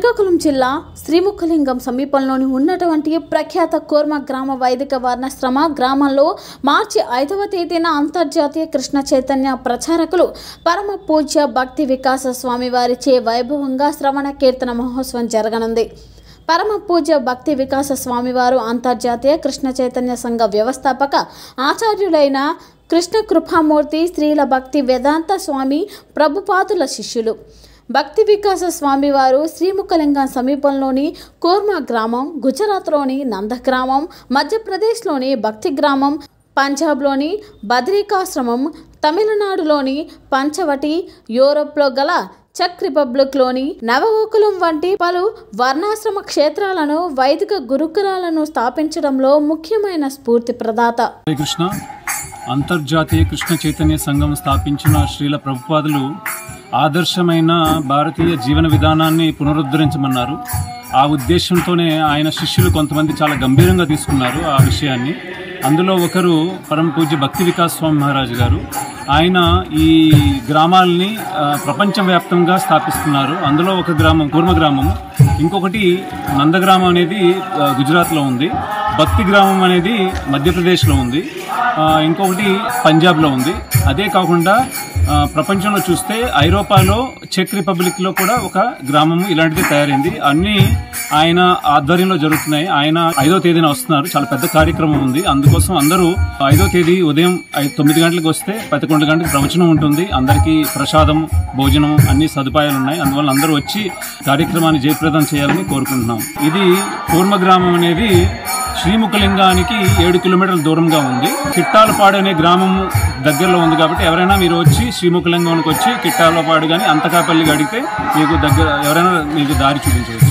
శ్రీకాకుళం జిల్లా శ్రీముఖలింగం సమీపంలోని ఉన్నటువంటి ప్రఖ్యాత కోర్మ గ్రామ వైదిక వర్ణాశ్రమ గ్రామంలో మార్చి ఐదవ తేదీన అంతర్జాతీయ కృష్ణ చైతన్య ప్రచారకులు పరమ పూజ్య భక్తి వికాస స్వామి వారిచే వైభవంగా శ్రవణ కీర్తన మహోత్సవం జరగనుంది పరమ పూజ్య భక్తి వికాస స్వామివారు అంతర్జాతీయ కృష్ణ చైతన్య సంఘ వ్యవస్థాపక ఆచార్యులైన కృష్ణ కృపామూర్తి స్త్రీల భక్తి వేదాంత స్వామి ప్రభుపాదుల శిష్యులు భక్తి వికాస స్వామివారు శ్రీముఖలింగం సమీపంలోని కోర్మా గ్రామం గుజరాత్లోని నంద గ్రామం మధ్యప్రదేశ్లోని భక్తి గ్రామం పంజాబ్లోని బద్రికాశ్రమం తమిళనాడులోని పంచవటి యూరోప్లో గల చెక్ రిపబ్లిక్లోని నవగోకులం వంటి పలు వర్ణాశ్రమ క్షేత్రాలను వైదిక గురుకులాలను స్థాపించడంలో ముఖ్యమైన స్ఫూర్తి ప్రదాత హరే కృష్ణ అంతర్జాతీయ కృష్ణ చైతన్య సంఘం స్థాపించిన శ్రీల ప్రభుపాదులు ఆదర్శమైన భారతీయ జీవన విధానాన్ని పునరుద్ధరించమన్నారు ఆ ఉద్దేశంతోనే ఆయన శిష్యులు కొంతమంది చాలా గంభీరంగా తీసుకున్నారు ఆ విషయాన్ని అందులో ఒకరు పరమ పూజ్య భక్తి వికాస్ స్వామి మహారాజు గారు ఆయన ఈ గ్రామాలని ఆ, ప్రపంచవ్యాప్తంగా స్థాపిస్తున్నారు అందులో ఒక గ్రామం కూర్మ గ్రామం ఇంకొకటి నందగ్రామం అనేది ఆ, గుజరాత్లో ఉంది భక్తి గ్రామం అనేది మధ్యప్రదేశ్లో ఉంది ఆ, ఇంకొకటి పంజాబ్లో ఉంది అదే కాకుండా ఆ, ప్రపంచంలో చూస్తే ఐరోపాలో చెక్ రిపబ్లిక్లో కూడా ఒక గ్రామం ఇలాంటిది తయారైంది అన్నీ ఆయన ఆధ్వర్యంలో జరుగుతున్నాయి ఆయన ఐదో తేదీన వస్తున్నారు చాలా పెద్ద కార్యక్రమం ఉంది అందుకోసం అందరూ ఐదో తేదీ ఉదయం ఐ- తొమ్మిది గంటలకు వస్తే పదకొండు గంటలకు ప్రవచనం ఉంటుంది అందరికీ ప్రసాదం భోజనం అన్ని సదుపాయాలు ఉన్నాయి అందువల్ల అందరూ వచ్చి కార్యక్రమాన్ని జయప్రదం చేయాలని కోరుకుంటున్నాం ఇది కూర్మ గ్రామం అనేది శ్రీముఖలింగానికి ఏడు కిలోమీటర్ల దూరంగా ఉంది కిట్టాలపాడు అనే గ్రామం దగ్గరలో ఉంది కాబట్టి ఎవరైనా మీరు వచ్చి శ్రీముఖలింగానికి వచ్చి కిట్టాలపాడు కానీ అంతకాపల్లికి అడిగితే మీకు దగ్గర ఎవరైనా మీకు దారి చూపించవచ్చు